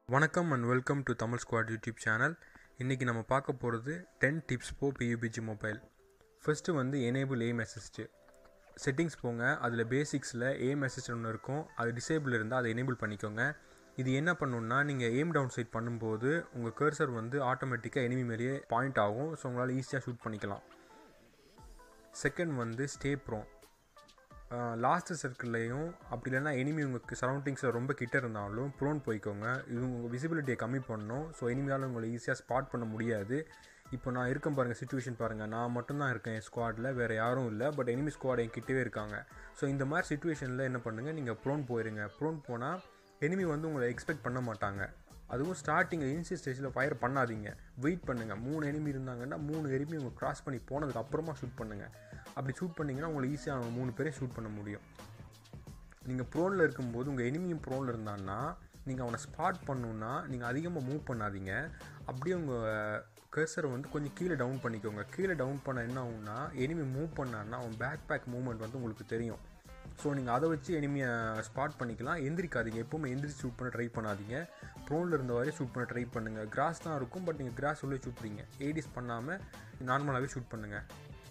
வணக்கம் and welcome to Tamil squad YouTube channel இன்றைக்கி நம்ம பார்க்க போகிறது ten tips for PUBG mobile first வந்து எனேபிள் எய்ம் அசிஸ்ட்டு செட்டிங்ஸ் போங்க அதில் பேசிக்ஸில் எய்ம் அசிஸ்ட் ஒன்று இருக்கும் அது டிசேபிள் இருந்தால் அதை எனேபிள் பண்ணிக்கோங்க இது என்ன பண்ணுன்னா நீங்கள் எய்ம் டவுன் சைட் பண்ணும்போது உங்கள் கர்சர் வந்து ஆட்டோமேட்டிக்காக எனிமி மேலேயே பாயிண்ட் ஆகும் ஸோ உங்களால் ஈஸியாக ஷூட் பண்ணிக்கலாம் செகண்ட் வந்து ஸ்டே ப்ரோ லாஸ்ட் சர்க்கிள்லையும் அப்படி இல்லைன்னா எனிமி உங்களுக்கு சரௌண்டிங்ஸில் ரொம்ப கிட்ட இருந்தாலும் ப்ரோன் போய்க்கோங்க இது உங்கள் விசிபிலிட்டியை கம்மி பண்ணணும் ஸோ எனிமியால் உங்களை ஈஸியாக ஸ்பாட் பண்ண முடியாது இப்போ நான் இருக்கேன் பாருங்கள் சுச்சுவேஷன் பாருங்கள் நான் மட்டும்தான் இருக்கேன் என் ஸ்குவாடில் வேறு யாரும் இல்லை பட் எனிமி ஸ்குவாட் என் கிட்டவே இருக்காங்க ஸோ இந்த மாதிரி சுச்சுவேஷனில் என்ன பண்ணுங்கள் நீங்கள் ப்ரோன் போயிருங்க ப்ரோன் போனால் எனிமி வந்து உங்களை எக்ஸ்பெக்ட் பண்ண மாட்டாங்க அதுவும் ஸ்டார்டிங் இன்சி ஸ்டேஜில் ஃபயர் பண்ணாதீங்க வெயிட் பண்ணுங்கள் மூணு எனிமி இருந்தாங்கன்னா மூணு எனிமி உங்கள் கிராஸ் பண்ணி போனதுக்கு அப்புறமா ஷூட் பண்ணுங்கள் அப்படி ஷூட் பண்ணிங்கன்னா உங்களை ஈஸியாக அவங்க மூணு பேரையும் ஷூட் பண்ண முடியும் நீங்கள் ப்ரோனில் இருக்கும்போது உங்கள் எனிமியும் ப்ரோனில் இருந்தான்னா நீங்கள் அவனை ஸ்பாட் பண்ணணுன்னா நீங்கள் அதிகமாக மூவ் பண்ணாதீங்க அப்படியே உங்கள் கர்சரை வந்து கொஞ்சம் கீழே டவுன் பண்ணிக்கோங்க கீழே டவுன் பண்ண என்ன ஆகும்னா எனிமி மூவ் பண்ணான்னா அவன் பேக் பேக் மூவ்மெண்ட் வந்து உங்களுக்கு தெரியும் ஸோ நீங்கள் அதை வச்சு எனிமியை ஸ்பாட் பண்ணிக்கலாம் எந்திரிக்காதீங்க எப்போவுமே எந்திரிச்சு ஷூட் பண்ண ட்ரை பண்ணாதீங்க ப்ரோனில் இருந்த வரையும் ஷூட் பண்ண ட்ரை பண்ணுங்கள் கிராஸ் தான் இருக்கும் பட் நீங்கள் கிராஸ் உள்ளே ஷூட் பண்ணீங்க ஏடிஸ் பண்ணாமல் நார்மலாகவே ஷூட் பண்ணுங்கள்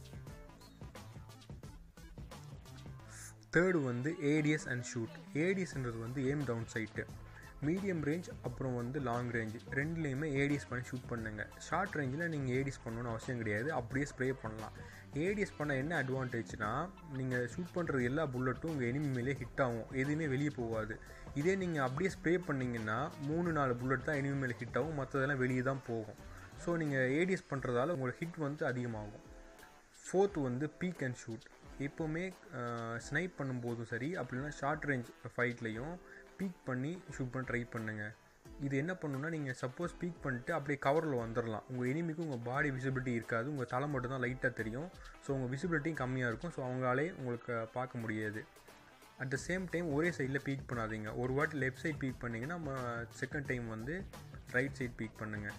தேர்டு வந்து ஏடிஎஸ் அண்ட் ஷூட் ஏடிஎஸ்ன்றது வந்து aim down sight medium range அப்புறம் வந்து லாங் ரேஞ்ச் ரெண்டுலேயுமே ஏடிஎஸ் பண்ணி ஷூட் பண்ணுங்க ஷார்ட் ரேஞ்சில் நீங்கள் ஏடிஎஸ் பண்ணணும்னு அவசியம் கிடையாது அப்படியே ஸ்ப்ரே பண்ணலாம் ஏடிஎஸ் பண்ண என்ன அட்வான்டேஜ்னா நீங்கள் ஷூட் பண்ணுறது எல்லா புல்லட்டும் உங்கள் எனிமி மேலே ஹிட் ஆகும் எதுவுமே வெளியே போகாது இதே நீங்கள் அப்படியே ஸ்ப்ரே பண்ணிங்கன்னா மூணு நாலு புல்லட் தான் எனிமி மேலே ஹிட் ஆகும் மற்றதெல்லாம் வெளியே தான் போகும் ஸோ நீங்கள் ஏடிஎஸ் பண்ணுறதால உங்களோட ஹிட் வந்து அதிகமாகும் ஃபோர்த் வந்து பீக் அண்ட் ஷூட் எப்போவுமே ஸ்னைப் பண்ணும்போதும் சரி அப்படின்னா ஷார்ட் ரேஞ்ச் ஃபைட்லேயும் பீக் பண்ணி ஷூட் பண்ண ட்ரை பண்ணுங்கள் இது என்ன பண்ணுன்னா நீங்கள் சப்போஸ் பீக் பண்ணிட்டு அப்படியே கவரில் வந்துடலாம் உங்கள் எனிமிக்கு உங்கள் பாடி விசிபிலிட்டி இருக்காது உங்கள் தலை மட்டும் தான் லைட்டாக தெரியும் ஸோ உங்கள் விசிபிலிட்டியும் கம்மியாக இருக்கும் ஸோ அவங்களாலே உங்களுக்கு பார்க்க முடியாது அட் த சேம் டைம் ஒரே சைடில் பீக் பண்ணாதீங்க ஒரு வாட்டி லெஃப்ட் சைட் பீக் பண்ணிங்கன்னா நம்ம செகண்ட் டைம் வந்து ரைட் சைட் பீக் பண்ணுங்கள்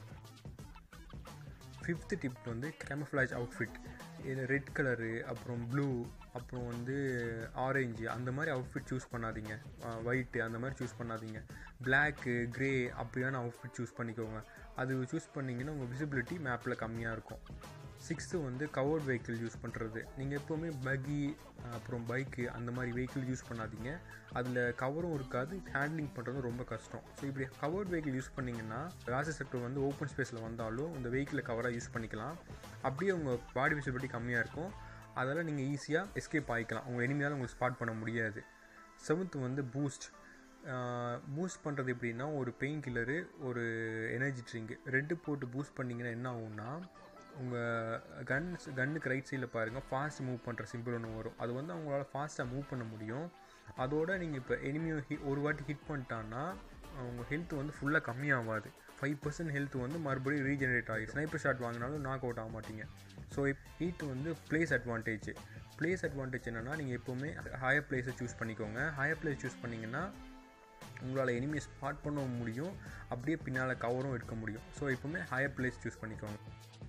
ஃபிஃப்த்து டிப் வந்து கேமஃப்ளாஜ் அவுட்ஃபிட் இது ரெட் கலரு அப்புறம் ப்ளூ அப்புறம் வந்து ஆரேஞ்சு அந்த மாதிரி அவுட்ஃபிட் சூஸ் பண்ணாதீங்க ஒயிட்டு அந்த மாதிரி சூஸ் பண்ணாதீங்க பிளாக்கு க்ரே அப்படியான அவுட்ஃபிட் சூஸ் பண்ணிக்கோங்க அது சூஸ் பண்ணிங்கன்னா உங்கள் விசிபிலிட்டி மேப்பில் கம்மியாக இருக்கும் சிக்ஸ்த்து வந்து கவர்ட் வெஹிக்கிள் யூஸ் பண்ணுறது நீங்கள் எப்போவுமே பகி அப்புறம் பைக்கு அந்த மாதிரி வெஹிக்கிள் யூஸ் பண்ணாதீங்க அதில் கவரும் இருக்காது ஹேண்ட்லிங் பண்ணுறதும் ரொம்ப கஷ்டம் ஸோ இப்படி கவர்ட் வெஹிக்கிள் யூஸ் பண்ணிங்கன்னா ராசி செக்டர் வந்து ஓப்பன் ஸ்பேஸில் வந்தாலும் இந்த வெஹிக்கிளை கவராக யூஸ் பண்ணிக்கலாம் அப்படியே உங்கள் பாடி விசிபிலிட்டி கம்மியாக இருக்கும் அதெல்லாம் நீங்கள் ஈஸியாக எஸ்கேப் ஆகிக்கலாம் உங்கள் எனிமையால் உங்களுக்கு ஸ்பாட் பண்ண முடியாது செவன்த்து வந்து பூஸ்ட் பூஸ்ட் பண்ணுறது எப்படின்னா ஒரு பெயின் கில்லரு ஒரு எனர்ஜி ட்ரிங்க் ரெட்டு போட்டு பூஸ்ட் பண்ணிங்கன்னா என்ன ஆகும்னா உங்கள் கன்ஸ் கன்னுக்கு ரைட் சைடில் பாருங்கள் ஃபாஸ்ட் மூவ் பண்ணுற சிம்பிள் ஒன்று வரும் அது வந்து அவங்களால ஃபாஸ்ட்டாக மூவ் பண்ண முடியும் அதோட நீங்கள் இப்போ எனிமியை ஹி ஒரு வாட்டி ஹிட் பண்ணிட்டான்னா அவங்க ஹெல்த் வந்து ஃபுல்லாக கம்மியாகாது ஃபைவ் பர்சன்ட் ஹெல்த் வந்து மறுபடியும் ரீஜெனரேட் ஆகி ஸ்னைப்பர் ஷாட் வாங்கினாலும் நாக் அவுட் ஆக மாட்டீங்க ஸோ ஹீட் வந்து பிளேஸ் அட்வான்டேஜ் பிளேஸ் அட்வான்டேஜ் என்னென்னா நீங்கள் எப்போவுமே ஹையர் பிளேஸை சூஸ் பண்ணிக்கோங்க ஹையர் பிளேஸ் சூஸ் பண்ணிங்கன்னா உங்களால் எனிமியை ஸ்பாட் பண்ண முடியும் அப்படியே பின்னால் கவரும் எடுக்க முடியும் ஸோ எப்போவுமே ஹையர் பிளேஸ் சூஸ் பண்ணிக்கோங்க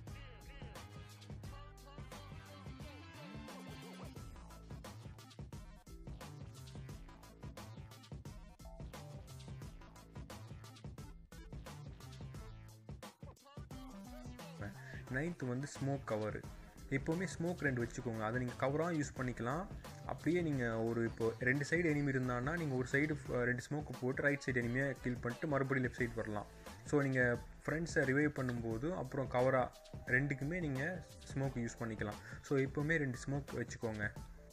நைன்த்து வந்து ஸ்மோக் கவரு எப்போவுமே ஸ்மோக் ரெண்டு வச்சுக்கோங்க அதை நீங்கள் கவராக யூஸ் பண்ணிக்கலாம் அப்படியே நீங்கள் ஒரு இப்போ ரெண்டு சைடு எனிமி இருந்தான்னா நீங்கள் ஒரு சைடு ரெண்டு ஸ்மோக்கு போட்டு ரைட் சைடு எனிமியை கில் பண்ணிட்டு மறுபடியும் லெஃப்ட் சைடு வரலாம் ஸோ நீங்கள் ஃப்ரெண்ட்ஸை ரிவைவ் பண்ணும்போது அப்புறம் கவராக ரெண்டுக்குமே நீங்கள் ஸ்மோக் யூஸ் பண்ணிக்கலாம் ஸோ எப்போவுமே ரெண்டு ஸ்மோக் வச்சுக்கோங்க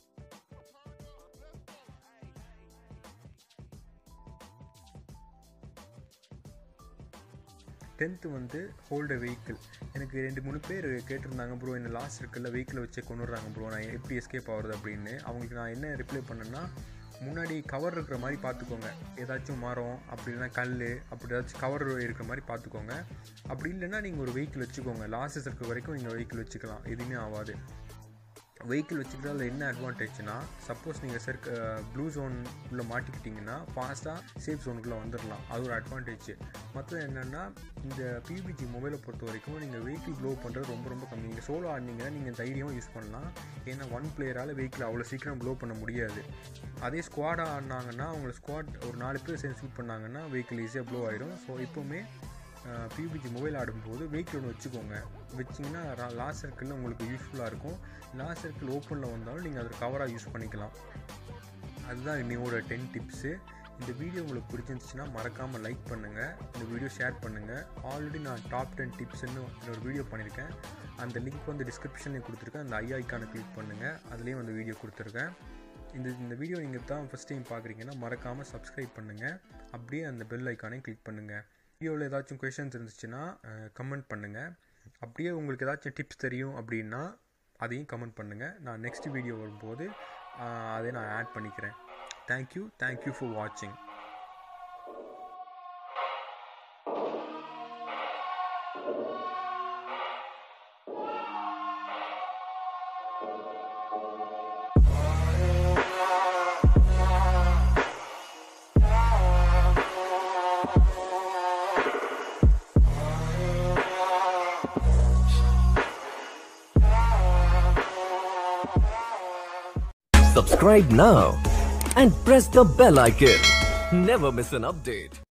டென்த்து வந்து ஹோல்டு வெஹிக்கிள் எனக்கு ரெண்டு மூணு பேர் கேட்டிருந்தாங்க ப்ரோ என்ன லாஸ்ட் இருக்குல்ல வெஹிக்கிளை வச்சு கொண்டு வர்றாங்க ப்ரோ நான் எப்படி எஸ்கேப் ஆகுறது அப்படின்னு அவங்களுக்கு நான் என்ன ரிப்ளை பண்ணேன்னா முன்னாடி கவர் இருக்கிற மாதிரி பார்த்துக்கோங்க ஏதாச்சும் மரம் அப்படி இல்லைனா கல் அப்படி ஏதாச்சும் கவர் இருக்கிற மாதிரி பார்த்துக்கோங்க அப்படி இல்லைன்னா நீங்கள் ஒரு வெஹிக்கிள் வச்சுக்கோங்க லாஸ்ட் சர்க்கிள் வரைக்கும் நீங்கள் வெஹிக்கிள் வச்சுக்கலாம் எதுவுமே ஆகாது வெஹிக்கிள் வச்சுக்கிறதுல என்ன அட்வான்டேஜ்னா சப்போஸ் நீங்கள் சர்க் ப்ளூ ஜோன் உள்ள மாட்டிக்கிட்டிங்கன்னா ஃபாஸ்ட்டாக சேஃப் ஜோனுக்குள்ளே வந்துடலாம் அது ஒரு அட்வான்டேஜ் மற்றது என்னென்னா இந்த பியூபிஜி மொபைலை பொறுத்த வரைக்கும் நீங்கள் வெஹிக்கிள் ப்ளோ பண்ணுறது ரொம்ப ரொம்ப கம்மி நீங்கள் சோலோ ஆடினீங்கன்னா நீங்கள் தைரியமாக யூஸ் பண்ணலாம் ஏன்னா ஒன் பிளேயரால் வெஹிக்கிள் அவ்வளோ சீக்கிரம் ப்ளோ பண்ண முடியாது அதே ஸ்குவாடாக ஆடினாங்கன்னா அவங்க ஸ்குவாட் ஒரு நாலு பேர் சேர்ந்து ஷூட் பண்ணாங்கன்னா வெஹிக்கிள் ஈஸியாக ப்ளோ ஆயிடும் ஸோ இப்போவுமே பியூபிஜி மொபைல் ஆடும்போது வெஹிக்கிள் ஒன்று வச்சுக்கோங்க வச்சிங்கன்னா லாஸ்ட் சர்க்கிளில் உங்களுக்கு யூஸ்ஃபுல்லாக இருக்கும் லாஸ்ட் சர்க்கிள் ஓப்பனில் வந்தாலும் நீங்கள் அதை கவராக யூஸ் பண்ணிக்கலாம் அதுதான் இன்னையோட டென் டிப்ஸு இந்த வீடியோ உங்களுக்கு பிடிச்சிருந்துச்சுன்னா மறக்காமல் லைக் பண்ணுங்கள் இந்த வீடியோ ஷேர் பண்ணுங்கள் ஆல்ரெடி நான் டாப் டென் டிப்ஸ்ன்னு ஒரு வீடியோ பண்ணியிருக்கேன் அந்த லிங்க் வந்து டிஸ்கிரிப்ஷன்லேயும் கொடுத்துருக்கேன் அந்த ஐ ஐக்கானை கிளிக் பண்ணுங்கள் அதுலேயும் வந்து வீடியோ கொடுத்துருக்கேன் இந்த இந்த வீடியோ நீங்கள் தான் ஃபஸ்ட் டைம் பார்க்குறீங்கன்னா மறக்காமல் சப்ஸ்கிரைப் பண்ணுங்கள் அப்படியே அந்த பெல் ஐக்கானையும் கிளிக் பண்ணுங்கள் வீடியோவில் ஏதாச்சும் கொஷின்ஸ் இருந்துச்சுன்னா கமெண்ட் பண்ணுங்கள் அப்படியே உங்களுக்கு ஏதாச்சும் டிப்ஸ் தெரியும் அப்படின்னா அதையும் கமெண்ட் பண்ணுங்கள் நான் நெக்ஸ்ட் வீடியோ வரும்போது அதை நான் ஆட் பண்ணிக்கிறேன் தேங்க்யூ தேங்க்யூ ஃபார் வாட்சிங் Subscribe now and press the bell icon. Never miss an update.